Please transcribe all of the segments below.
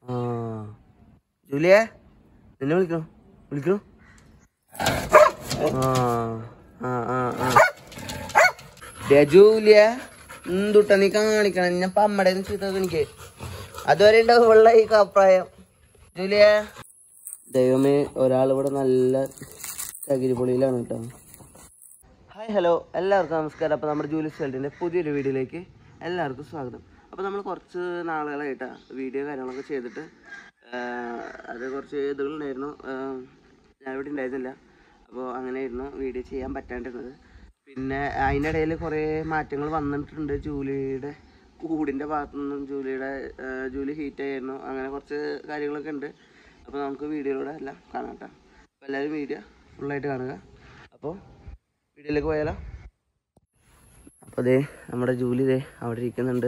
ആ ജൂലിയെ നിന്നെ വിളിക്കണോ വിളിക്കണോ ആ ആ ആ ആ ദേ ജൂലിയ എന്തുട്ട നീ കാണിക്കണം ഞാൻ പമ്മടെ ചീത്ത എനിക്ക് അതുവരെ ഉണ്ടാവും വെള്ള ഈ അഭിപ്രായം ജൂലിയ ദൈവമേ ഒരാളിവിടെ നല്ല ചകിരിപ്പൊളിയിലാണ് കേട്ടോ ഹായ് ഹലോ എല്ലാവർക്കും നമസ്കാരം അപ്പോൾ നമ്മുടെ ജൂലി സ്റ്റേൽഡിൻ്റെ പുതിയൊരു വീഡിയോയിലേക്ക് എല്ലാവർക്കും സ്വാഗതം അപ്പോൾ നമ്മൾ കുറച്ച് നാളുകളായിട്ടാണ് വീഡിയോ കാര്യങ്ങളൊക്കെ ചെയ്തിട്ട് ആഹ് അത് കുറച്ച് ഇതുകളുണ്ടായിരുന്നു ആഹ് ഞാനിവിടെ ഉണ്ടായിരുന്നില്ല അപ്പോൾ അങ്ങനെയായിരുന്നു വീഡിയോ ചെയ്യാൻ പറ്റാണ്ടിരുന്നത് പിന്നെ അതിനിടയിൽ കുറേ മാറ്റങ്ങൾ വന്നിട്ടുണ്ട് ജൂലിയുടെ കൂടിൻ്റെ ഭാഗത്തു നിന്നും ജൂലിയുടെ ആഹ് ജൂലി ഹീറ്റ് ആയിരുന്നു അങ്ങനെ കുറച്ച് കാര്യങ്ങളൊക്കെ ഉണ്ട് അപ്പോൾ നമുക്ക് വീഡിയോയിലൂടെ എല്ലാം കാണാം കേട്ടോ അപ്പോൾ എല്ലാവരും വീഡിയോ ഫുള്ളായിട്ട് കാണുക അപ്പോൾ വീഡിയോയിലേക്ക് പോയാലോ അപ്പോൾ ദേ നമ്മുടെ ജൂലി ദേ അവിടെ ഇരിക്കുന്നുണ്ട്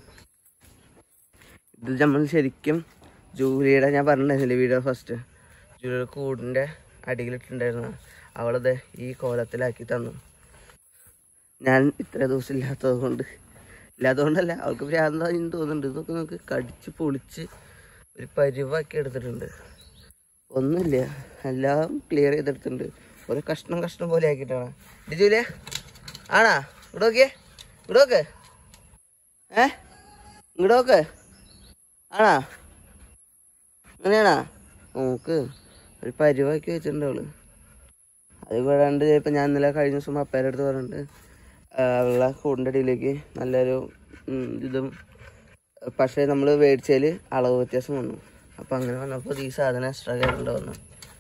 ഇത് നമ്മൾ ശരിക്കും ജൂലിയുടെ ഞാൻ പറഞ്ഞിട്ടുണ്ടായിരുന്നില്ലേ വീഡിയോ ഫസ്റ്റ് ജൂലിയുടെ കൂടിൻ്റെ അടിയിലിട്ടുണ്ടായിരുന്നു അവളത് ഈ കോലത്തിലാക്കി തന്നു ഞാൻ ഇത്ര ദിവസം ഇല്ലാത്തത് കൊണ്ട് ഇല്ലാത്തതുകൊണ്ടല്ല അവൾക്ക് ഭ്രാന്തായി തോന്നുന്നുണ്ട് ഇതൊക്കെ നമുക്ക് കടിച്ച് പൊളിച്ച് ഒരു പരിവാക്കി എടുത്തിട്ടുണ്ട് ഒന്നുമില്ല എല്ലാം ക്ലിയർ ചെയ്തെടുത്തിട്ടുണ്ട് ഒരു കഷ്ണം കഷ്ണം പോലെ ആക്കിയിട്ടാണ് ഡിജുലേ ആണാ ഇവിടെ നോക്കിയേ ഇവിടെ നോക്ക് ഏ ഇങ്ങോട്ട് നോക്ക് ആണാ അങ്ങനെയാണാ നോക്ക് ഒരു പരിവാക്കി വെച്ചിട്ടുണ്ട് അവള് അത് കൂടാണ്ട് ഇപ്പം ഞാൻ ഇന്നലെ കഴിഞ്ഞ ദിവസം അപ്പേരെ അടുത്ത് പറഞ്ഞിട്ട് അവളുടെ കൂടിൻ്റെ അടിയിലേക്ക് നല്ലൊരു ഉം, ഇതും പക്ഷേ നമ്മൾ മേടിച്ചതിൽ അളവ് വ്യത്യാസം വന്നു അപ്പം അങ്ങനെ വന്നപ്പോൾ ഈ സാധനം എക്സ്ട്രാ കയറേണ്ട വന്നു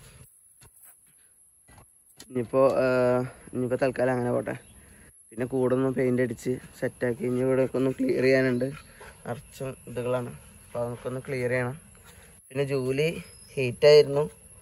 ഇനിയിപ്പോൾ ഇനിയിപ്പോൾ തൽക്കാലം അങ്ങനെ പോട്ടെ പിന്നെ കൂടൊന്ന് പെയിൻ്റ് അടിച്ച് സെറ്റാക്കി ഇനി ഇവിടെയൊക്കെ ഒന്ന് ക്ലിയർ ചെയ്യാനുണ്ട് നിറച്ചും ഇതുകളാണ് അപ്പോൾ നമുക്കൊന്ന് ക്ലിയർ ചെയ്യണം പിന്നെ ജൂലി ഹീറ്റായിരുന്നു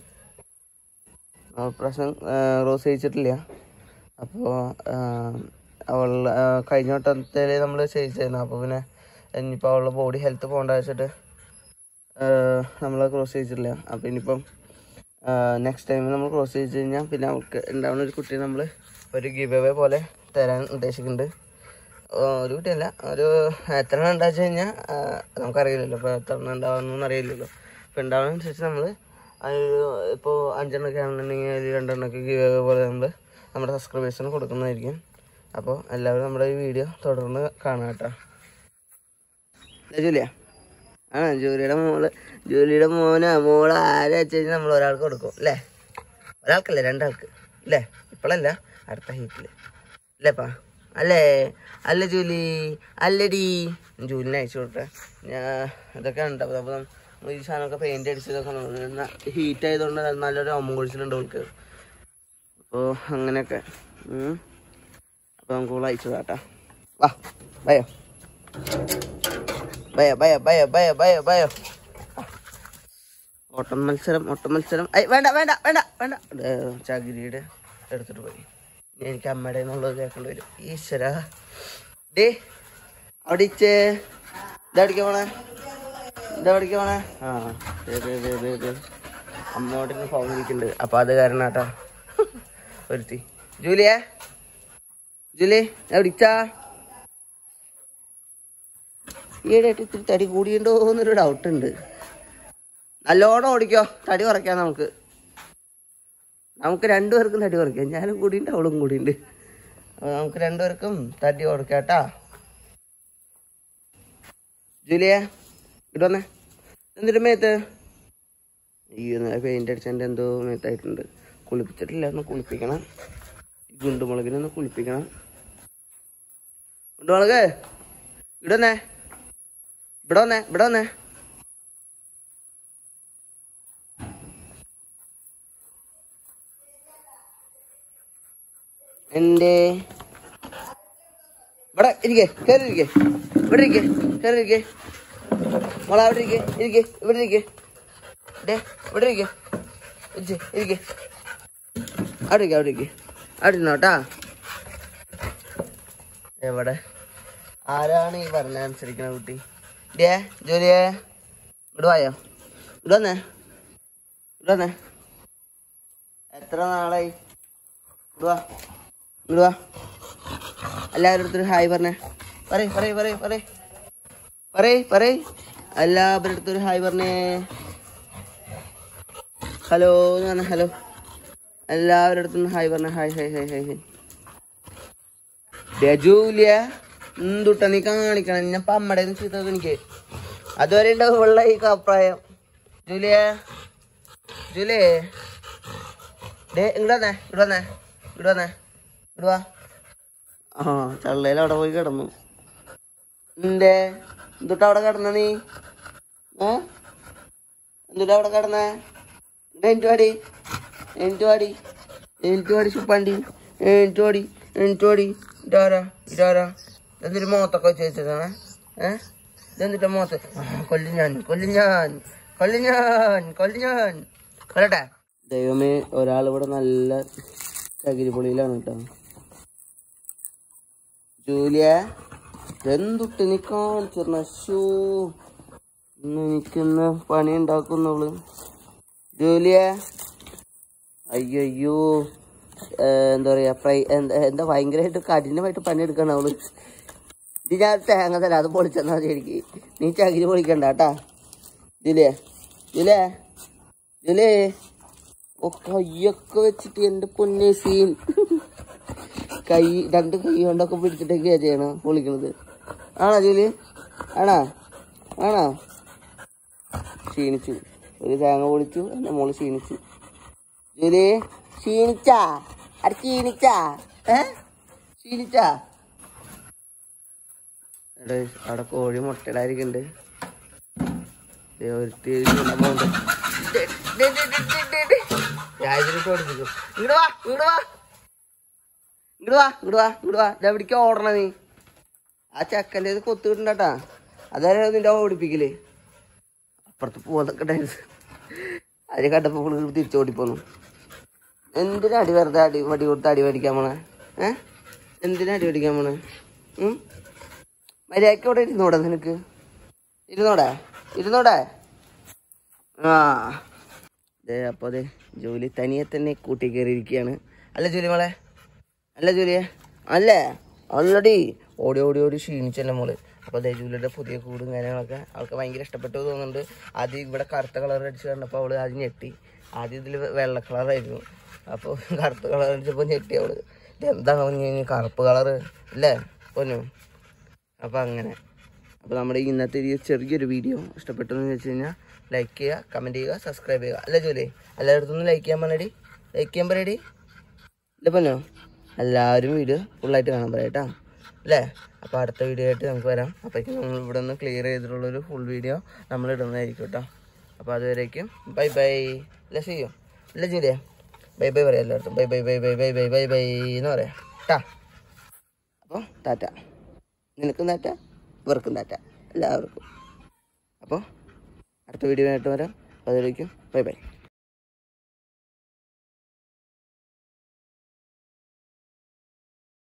പ്രശ്നം റോസ് ചെയ്യിച്ചിട്ടില്ല അപ്പോൾ അവൾ ആ, കഴിഞ്ഞ വട്ടത്തിൽ നമ്മൾ ചെയ്യിച്ചായിരുന്നു അപ്പോൾ പിന്നെ ഇനിയിപ്പോൾ അവളുടെ ബോഡി ഹെൽത്ത് പോകണ്ട വെച്ചിട്ട് നമ്മൾ ക്രോസ് ചെയ്യിച്ചിട്ടില്ല അപ്പോൾ ഇനിയിപ്പം നെക്സ്റ്റ് ടൈം നമ്മൾ ക്രോസ് ചെയ്ത് കഴിഞ്ഞാൽ പിന്നെ അവൾക്ക് ഉണ്ടാവുന്ന ഒരു കുട്ടിയെ നമ്മൾ ഒരു ഗിവ് അവേ പോലെ തരാൻ ഉദ്ദേശിക്കുന്നുണ്ട് ആ, ഒരു കുട്ടിയല്ല ഒരു എത്ര എണ്ണം ഉണ്ടാച്ചു കഴിഞ്ഞാൽ നമുക്കറിയില്ലല്ലോ ഇപ്പോൾ എത്ര എണ്ണം ഉണ്ടാവുന്നൊന്നും അറിയില്ലല്ലോ അപ്പോൾ ഉണ്ടാവുന്നതനുസരിച്ച് നമ്മൾ അതിലൊരു ഇപ്പോൾ അഞ്ചെണ്ണമൊക്കെ ആണെന്നുണ്ടെങ്കിൽ അതിൽ രണ്ടെണ്ണമൊക്കെ ഗിവ് അവേ പോലെ നമ്മൾ നമ്മുടെ സബ്സ്ക്രൈബേഴ്സിന് കൊടുക്കുന്നതായിരിക്കും അപ്പോൾ എല്ലാവരും നമ്മുടെ ഈ വീഡിയോ തുടർന്ന് കാണാം കേട്ടോ ദേ ജൂലിയ ആ ജൂലിയുടെ മോള് ജൂലിയുടെ മോനാ മോള് ആരാ വെച്ച് കഴിഞ്ഞാൽ നമ്മൾ ഒരാൾക്ക് കൊടുക്കും അല്ലേ ഒരാൾക്കല്ലേ രണ്ടാൾക്ക് അല്ലേ ഇപ്പോഴല്ല അടുത്ത ഹീറ്റിൽ അല്ലേപ്പാ അല്ലേ അല്ല ജൂലി അല്ലടി ജൂലിനെ അയച്ചു കൊടുത്തേ ഞാൻ ഇതൊക്കെ ഉണ്ട് അപ്പോൾ അപ്പോൾ നമ്മൾ ഈ സാധനമൊക്കെ പെയിൻ്റ് അടിച്ചതൊക്കെ ഹീറ്റ് ആയതുകൊണ്ട് നല്ലൊരു അമ്മ കുഴിച്ചിട്ടുണ്ട് അവൾക്ക് അപ്പോൾ അങ്ങനെയൊക്കെ ഉം. അപ്പോൾ നമുക്ക് ഇവിടെ അയച്ചു കേട്ടാ വാ ബയോ ബയോ ബയോ ബയോ ബയോ ബയോ ബയോ ഓട്ടം മത്സരം ഓട്ടം മത്സരം ഐ വേണ്ട വേണ്ട വേണ്ട വേണ്ട ഏ, ചകിരിയുടെ എടുത്തിട്ട് പോയി ഇനി എനിക്ക് അമ്മയുടെ എന്നുള്ളത് കേൾക്കേണ്ടി വരും ഈശ്വര ഡേ അവിടെ ഇച്ചേ ഇതാ അടിക്കാൻ പോണേ ഇതാ അടിക്കാൻ പോണേ ആ ദേ, ദേ, ദേ, ദേ, ദേ. അമ്മയോട് ഫോൺ വിളിക്കുന്നുണ്ട് അപ്പൊ അത് കാരണം കേട്ടോ ഒരുത്തി ജൂലിയേ ജൂലി ഞാൻ വിളിച്ചാ ഈയിടെയായിട്ട് ഇത്തിരി തടി കൂടിയുണ്ടോ എന്നൊരു ഡൗട്ട് ഉണ്ട് നല്ലോണം ഓടിക്കോ തടി കുറയ്ക്കാം നമുക്ക് നമുക്ക് രണ്ടുപേർക്കും തടി കുറയ്ക്കാം ഞാനും കൂടിയുണ്ട് അവളും കൂടിയുണ്ട് അപ്പോൾ നമുക്ക് രണ്ടുപേർക്കും തടി കുറയ്ക്കാം കേട്ടാ ജൂലിയ ഇവിടെ വന്നേ എന്തിട്ട് മേത്ത് അയ്യോ പെയിൻ്റ് അടിച്ചതിൻ്റെ എന്തോ മേത്തായിട്ടുണ്ട് കുളിപ്പിച്ചിട്ടില്ല ഒന്ന് കുളിപ്പിക്കണം ഈ ഗുണ്ടുമുളകിനെ ഒന്ന് കുളിപ്പിക്കണം ഗുണ്ടുമുളക് ഇവിടെ വന്നേ ഇവിടെ വന്നേ ഇവിടെ വന്നേ എന്റെ ഇവിടെ ഇരിക്കേ കയറി ഇരിക്കേ ഇവിടെ ഇരിക്കേ കയറി ഇരിക്കേ മോളെ അവിടെ ഇരിക്കേ ഇരിക്കേ ഇവിടെ ഇരിക്കേ ഡേ ഇവിടെ ഇരിക്കേ ഇരിക്കേ ഇരിക്കേ അവിടെ ഇരിക്കേ അവിടെ ഇരിക്കേ അവിടെ ഇരുന്നോട്ടാ എവിടെ ആരാണ് ഈ പറഞ്ഞ അനുസരിക്കുന്ന കുട്ടി ഡേ ജോലിയേ ഇവിടെ വായോ ഇവിടെ വന്നേ ഇവിടെ വന്നേ എത്ര നാളായി ഇവിടെ വാ ഇങ്ങോട്ട് വാ എല്ലാവരുടെ അടുത്തൊരു ഹായ് പറഞ്ഞേ പറയ് പറയ് പറയ് പറയ് പറയ് പറയ് എല്ലാവരുടെ അടുത്തൊരു ഹായ് പറഞ്ഞേ ഹലോ എന്ന് പറഞ്ഞ ഹലോ എല്ലാവരുടെ അടുത്തും ഹായ് പറഞ്ഞ hi hi hi hi hi രജൂലിയ എന്തുട്ട നീ കാണിക്കണം ഞാൻ പമ്മടെ ചീത്ത എനിക്ക് അതുവരെ ഉണ്ടാവും വെള്ള ഈ അഭിപ്രായം ജൂലിയ ജൂലിയേ ഡേ ഇങ്ങോട്ട് വന്നേ ഇങ്ങോട്ട് വന്നേ ഇങ്ങോട്ട് വന്നേ ഇങ്ങോട്ട് വാ ആ ചള്ളയിൽ അവിടെ പോയി കിടന്നു എന്തേ എന്തുട്ടാ അവിടെ കിടന്ന നീ ഏ എന്തുട്ടാ അവിടെ കിടന്നേ എനിക്ക് വാടി എനിക്ക് വാടി എനിക്ക് വാടി ചുപ്പാണ്ടി എനിക്ക് വാടി എനിക്ക് വാടി ഇതാരാ ഇതാരാ എന്തൊരു മുഖത്തൊക്കെ വെച്ച് വെച്ചതാണ് ഏ ഇതെന്തിട്ടാ മുഖത്ത് ആ, കൊല്ലും ഞാൻ കൊല്ലും ഞാൻ കൊല്ലും ഞാൻ കൊല്ലും ഞാൻ കൊല്ലട്ടെ ദൈവമേ ഒരാളിവിടെ നല്ല ചകിരിപ്പൊളിയിലാണ് കേട്ടോ ജൂലിയ എന്തുട്ട് നീ കാണിച്ചിരുന്ന ഷൂ ഇന്ന് എനിക്കിന്ന് പണി ഉണ്ടാക്കുന്നുള്ളു ജൂലിയ അയ്യോ എന്താ പറയാ ഫ്രൈ എന്താ എന്താ ഭയങ്കരമായിട്ട് കഠിനമായിട്ട് പണിയെടുക്കണം അവള് ഇത് ഞാൻ തേങ്ങ തരാം അത് പൊളിച്ചെന്നാ മതി എനിക്ക് നീ ചകിരി പൊളിക്കണ്ട കേട്ടാ ജൂലിയ ജൂലിയ ജൂലിയേ ഓ കയ്യൊക്കെ വെച്ചിട്ട് എന്റെ പൊന്നെ സീൻ കൈ രണ്ട് കൈ കൊണ്ടൊക്കെ പിടിച്ചിട്ടൊക്കെയാ ചെയ്യണം പൊളിക്കണത് ആണോ ജോലി ആണോ ആണോ ക്ഷീണിച്ചു ഒരു തേങ്ങ പൊളിച്ചു എന്റെ മോള് ക്ഷീണിച്ചു ജോലി ക്ഷീണിച്ചാ അത് ക്ഷീണിച്ചാ ഏ ക്ഷീണിച്ചാ എടേ അവിടെ കോഴി മുട്ടയിടായിരിക്കുന്നുണ്ട് ദേ ഒരുത്തി ചൂണ്ടാൻ പോകുന്നുണ്ട്. ദേ, ദേ, ദേ, ദേ, ദേ, ദേ, ദേ. ഞാൻ ഇതിലേക്ക് ഓടിപ്പിക്കും. ഇങ്ങട് വാ ഇങ്ങട് വാ ഇങ്ങട് വാ ഇങ്ങട് വാ ഇങ്ങട് വാ ഇതാ എവിടേക്കാ ഓടണ നീ ആ ചക്കൻ്റെ ഇത് കൊത്തു കിട്ടണ്ടാ അതായത് നിന്റെ ഓടിപ്പിക്കല് അപ്പുറത്ത് പോന്നൊക്കെ ഉണ്ടായിരുന്നു അതിന് കണ്ടപ്പോ പുള്ളി തിരിച്ചു ഓടിപ്പോന്നു എന്തിനാ അടി വെറുതെ അടി വടി കൊടുത്ത് അടി മേടിക്കാൻ പോണേ ഏ എന്തിനാ അടി മേടിക്കാൻ പോണേ ഉം മര്യാദക്ക് ഇവിടെ ഇരുന്നോടെ നിനക്ക് ഇരുന്നോടെ ഇരുന്നോടെ ആ അതെ അപ്പോൾ അതെ ജോലി തനിയെ തന്നെ കൂട്ടി കയറിയിരിക്കുകയാണ് അല്ല ജോലി മോളെ അല്ല ജോലിയെ അല്ലേ ഓൾറെഡി ഓടി ഓടി ഓടി ക്ഷീണിച്ചല്ലേ മോള് അപ്പോൾ അതേ ജൂലിയുടെ പുതിയ കൂടും കാര്യങ്ങളൊക്കെ അവൾക്ക് ഭയങ്കര ഇഷ്ടപ്പെട്ടു തോന്നുന്നുണ്ട് ആദ്യം ഇവിടെ കറുത്ത കളർ അടിച്ച് കണ്ടപ്പോൾ അവള് ആദ്യം ഞെട്ടി ആദ്യം ഇതിൽ വെള്ള കളറായിരുന്നു അപ്പോൾ കറുത്ത കളർ അടിച്ചപ്പോൾ ഞെട്ടി അവള് ഇതെന്താ കുഞ്ഞ് കറുപ്പ് കളറ് അല്ലേ പൊന്നു അപ്പോൾ അങ്ങനെ അപ്പോൾ നമ്മുടെ ഈ ഇന്നത്തെ ഈ ചെറിയൊരു വീഡിയോ ഇഷ്ടപ്പെട്ടു എന്ന് വെച്ച് കഴിഞ്ഞാൽ ലൈക്ക് ചെയ്യുക കമൻറ്റ് ചെയ്യുക സബ്സ്ക്രൈബ് ചെയ്യുക അല്ല ജോലി എല്ലായിടത്തും ലൈക്ക് ചെയ്യാൻ പറഞ്ഞടി ലൈക്ക് ചെയ്യാൻ പറയടി ഇല്ല പൊന്നോ എല്ലാവരും വീഡിയോ ഫുള്ളായിട്ട് കാണാൻ പറയാം കേട്ടോ അല്ലേ അപ്പോൾ അടുത്ത വീഡിയോ ആയിട്ട് നമുക്ക് വരാം അപ്പോഴേക്കും നമ്മൾ ഇവിടെ നിന്ന് ക്ലിയർ ചെയ്തിട്ടുള്ളൊരു ഫുൾ വീഡിയോ നമ്മൾ ഇടുന്നതായിരിക്കും കേട്ടോ അപ്പോൾ അതുവരേക്കും ബൈ ബൈ അല്ല ചെയ്യോ അല്ല ജൂലിയ ബൈ ബൈ പറയാം എല്ലായിടത്തും bye bye bye bye bye bye bye bye എന്ന് പറയാം ട്ടാ അപ്പോൾ ടാറ്റ നിനക്കും താറ്റ ഇവർക്കും താറ്റ എല്ലാവർക്കും അപ്പോൾ അടുത്ത വീഡിയോ ആയിട്ട് വരാം അപ്പോൾ അതിലേക്കും ബൈ ബൈ